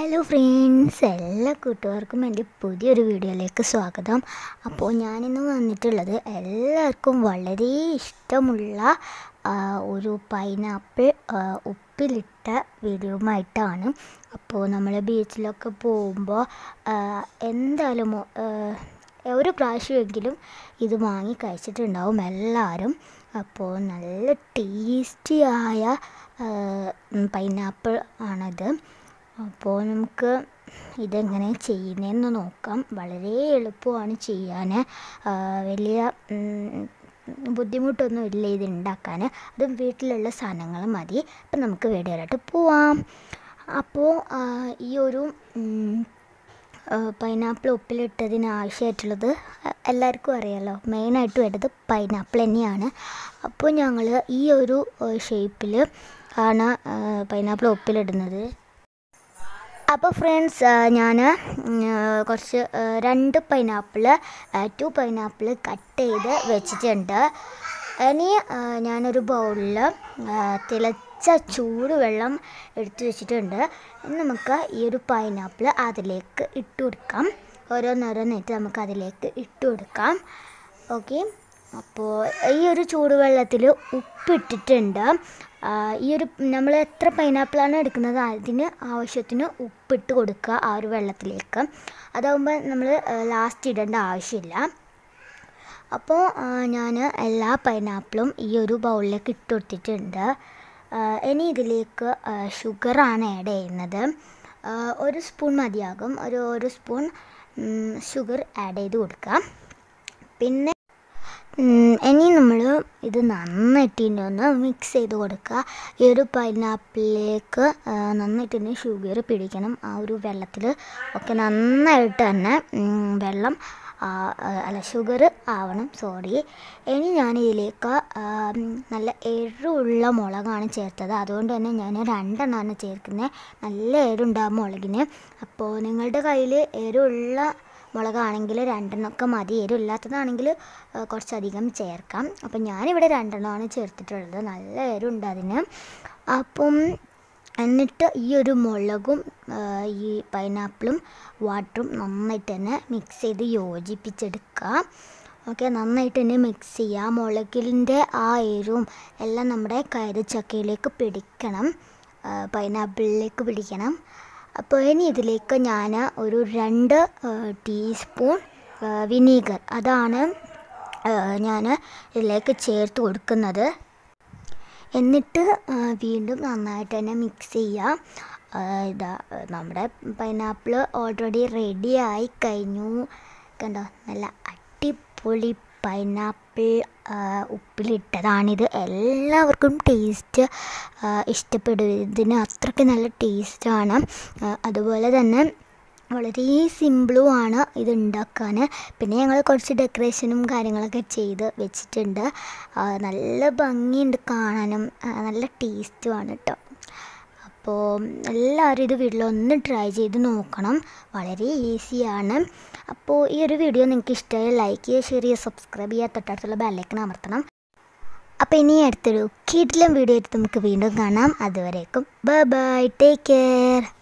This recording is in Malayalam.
ഹലോ ഫ്രണ്ട്സ് എല്ലാ കൂട്ടുകാർക്കും എൻ്റെ പുതിയൊരു വീഡിയോയിലേക്ക് സ്വാഗതം അപ്പോൾ ഞാനിന്ന് വന്നിട്ടുള്ളത് എല്ലാവർക്കും വളരെ ഇഷ്ടമുള്ള ആ, ഒരു പൈനാപ്പിൾ ആ, ഉപ്പിലിട്ട വീഡിയോയുമായിട്ടാണ് അപ്പോൾ നമ്മൾ ബീച്ചിലൊക്കെ പോകുമ്പോൾ ആ, എന്തായാലും ആ, ഒരു പ്രാവശ്യമെങ്കിലും ഇത് വാങ്ങി കഴിച്ചിട്ടുണ്ടാവും എല്ലാവരും അപ്പോൾ നല്ല ടേസ്റ്റിയായ പൈനാപ്പിൾ ആണത് അപ്പോൾ നമുക്ക് ഇതെങ്ങനെ ചെയ്യുന്നതെന്ന് നോക്കാം വളരെ എളുപ്പമാണ് ചെയ്യാൻ ആ, വലിയ ഉം, ബുദ്ധിമുട്ടൊന്നും ഇല്ല ഇത് ഉണ്ടാക്കാൻ അതും വീട്ടിലുള്ള സാധനങ്ങൾ മതി അപ്പം നമുക്ക് വീഡിയോയിലോട്ട് പോവാം അപ്പോൾ ആ, ഈ ഒരു ഉം, പൈനാപ്പിൾ ഉപ്പിലിട്ടതിന് ആവശ്യമായിട്ടുള്ളത് എല്ലാവർക്കും അറിയാലോ മെയിനായിട്ട് വേണ്ടത് പൈനാപ്പിൾ തന്നെയാണ് അപ്പോൾ ഞങ്ങൾ ഈ ഒരു ഷേപ്പിൽ ആണ് പൈനാപ്പിൾ ഉപ്പിലിടുന്നത് അപ്പോൾ ഫ്രണ്ട്സ് ഞാൻ കുറച്ച് ആ, രണ്ട് പൈനാപ്പിൾ ടു പൈനാപ്പിൾ കട്ട് ചെയ്ത് വെച്ചിട്ടുണ്ട് ഇനി ആ, ഞാനൊരു ബൗളിൽ തിളച്ച ചൂടുവെള്ളം എടുത്തു വെച്ചിട്ടുണ്ട് ഇനി നമുക്ക് ഈ ഒരു പൈനാപ്പിൾ അതിലേക്ക് ഇട്ട് കൊടുക്കാം ഓരോന്നോരോന്നായിട്ട് നമുക്ക് അതിലേക്ക് ഇട്ട് കൊടുക്കാം ഓക്കെ അപ്പോൾ ഈ ഒരു ചൂടുവെള്ളത്തിൽ ഉപ്പിട്ടിട്ടുണ്ട് ആ, ഈ ഒരു നമ്മൾ എത്ര പൈനാപ്പിളാണ് എടുക്കുന്നത് അതിന് ആവശ്യത്തിന് ഉപ്പിട്ട് കൊടുക്കുക ആ ഒരു വെള്ളത്തിലേക്ക് അതാകുമ്പോൾ നമ്മൾ ലാസ്റ്റ് ഇടേണ്ട ആവശ്യമില്ല അപ്പോൾ ഞാൻ എല്ലാ പൈനാപ്പിളും ഈ ഒരു ബൗളിലേക്ക് ഇട്ട് കൊടുത്തിട്ടുണ്ട് ആ, ഇനി ഇതിലേക്ക് ആ, ഷുഗറാണ് ആഡ് ചെയ്യുന്നത് ആ, ഒരു സ്പൂൺ മതിയാകും ഒരു ഒരു സ്പൂൺ ഉം, ഷുഗർ ആഡ് ചെയ്ത് കൊടുക്കാം പിന്നെ ഉം, ഇനി നമ്മൾ ഇത് നന്നായിട്ട് ഇനി ഒന്ന് മിക്സ് ചെയ്ത് കൊടുക്കുക ഈ ഒരു പൈനാപ്പിളിലേക്ക് ആ, നന്നായിട്ട് തന്നെ ഷുഗർ പിടിക്കണം ആ ഒരു വെള്ളത്തിൽ ഒക്കെ നന്നായിട്ട് തന്നെ ഉം, വെള്ളം ആ, ആ, അല്ല ഷുഗർ ആവണം സോറി ഇനി ഞാൻ ഇതിലേക്ക് ആ, ഉം, നല്ല എരിവുള്ള മുളകാണ് ചേർത്തത് അതുകൊണ്ട് തന്നെ ഞാൻ രണ്ടെണ്ണമാണ് ചേർക്കുന്നത് നല്ല എരിവുണ്ടാകും മുളകിന് അപ്പോൾ നിങ്ങളുടെ കയ്യിൽ എരിവുള്ള മുളകാണെങ്കിൽ രണ്ടെണ്ണമൊക്കെ മതി എരിവില്ലാത്തതാണെങ്കിൽ ആ, കുറച്ചധികം ചേർക്കാം അപ്പം ഞാനിവിടെ രണ്ടെണ്ണമാണ് ചേർത്തിട്ടുള്ളത് നല്ല എരിവുണ്ട് അതിന് അപ്പം എന്നിട്ട് ഈ ഒരു മുളകും ആ, ഈ പൈനാപ്പിളും വാട്ടറും നന്നായിട്ട് തന്നെ മിക്സ് ചെയ്ത് യോജിപ്പിച്ചെടുക്കുക ഓക്കെ നന്നായിട്ട് തന്നെ മിക്സ് ചെയ്യുക മുളകിൻ്റെ ആ എരിവും എല്ലാം നമ്മുടെ കയറിച്ചക്കയിലേക്ക് പിടിക്കണം ആ, പൈനാപ്പിളിലേക്ക് പിടിക്കണം അപ്പോൾ ഇനി ഇതിലേക്ക് ഞാൻ ഒരു രണ്ട് ആ, ടീസ്പൂൺ ആ, വിനീഗർ അതാണ് ഞാൻ ഇതിലേക്ക് ചേർത്ത് കൊടുക്കുന്നത് എന്നിട്ട് ആ, വീണ്ടും നന്നായിട്ട് തന്നെ മിക്സ് ചെയ്യുക ആ, ഇതാ നമ്മുടെ പൈനാപ്പിൾ ഓൾറെഡി റെഡി ആയി കഴിഞ്ഞു കണ്ടോ നല്ല അടിപൊളി പൈനാപ്പിൾ ആ, ഉപ്പിലിട്ടതാണിത് എല്ലാവർക്കും ടേസ്റ്റ് ഇഷ്ടപ്പെടും ഇതിന് അത്രയ്ക്ക് നല്ല ടേസ്റ്റാണ് അതുപോലെ തന്നെ വളരെ സിമ്പിളുമാണ് ഇത് ഉണ്ടാക്കാൻ പിന്നെ ഞങ്ങൾ കുറച്ച് ഡെക്കറേഷനും കാര്യങ്ങളൊക്കെ ചെയ്ത് വെച്ചിട്ടുണ്ട് ആ, നല്ല ഭംഗിയുണ്ട് കാണാനും ആ, നല്ല ടേസ്റ്റുമാണ് കേട്ടോ അപ്പോൾ എല്ലാവരും ഇത് വീട്ടിലൊന്ന് ട്രൈ ചെയ്ത് നോക്കണം വളരെ ഈസിയാണ് അപ്പോൾ ഈ ഒരു വീഡിയോ നിങ്ങൾക്ക് ഇഷ്ടമായി ലൈക്ക് ചെയ്യുക ഷെയർ ചെയ്യുക സബ്സ്ക്രൈബ് ചെയ്യുക തൊട്ടടുത്തുള്ള ബെല്ലൈക്കൺ അമർത്തണം അപ്പോൾ ഇനി അടുത്തൊരു കിടിലം വീഡിയോ ആയിട്ട് നമുക്ക് വീണ്ടും കാണാം അതുവരേക്കും ബൈ ബൈ ടേക്ക് കെയർ